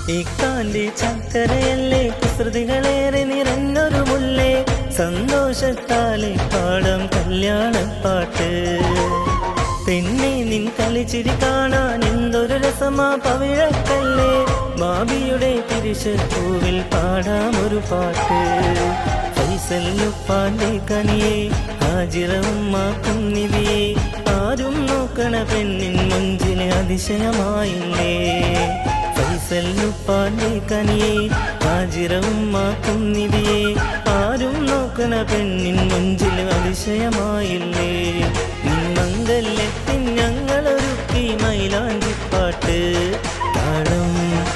ഇക്കാന്റെ ചക്കരയല്ലേ കുസൃതികളേറെ നിറഞ്ഞൊരു മുല്ലേ സന്തോഷത്താലെ പാടം കല്യാണപ്പാട്ട് പെണ്ണെ നിൻ കളിച്ചിരി കാണാൻ എന്തൊരു രസമാ പവിഴക്കല്ലേ ബാബിയുടെ തിരിശപ്പൂവിൽ പാടാം ഒരു പാട്ട് ഫൈസലുപ്പാന്റെ കനിയെ ഹാജിറവുമാക്കും നിധിയെ ആരും നോക്കണ പെണ്ണിൻ മുഞ്ചിലെ അതിശയമായില്ലേ ഫൈസലുപ്പാന്റെ കനിയെ ഹാജിറവുമാക്കും നിധിയെ ആരും നോക്കണ പെണ്ണിൻ മുഞ്ചിൽ അതിശയമായില്ലേ നിൻ മംഗല്യത്തിൻ ഞങ്ങളൊരുക്കി മൈലാഞ്ചിപ്പാട്ട് താളം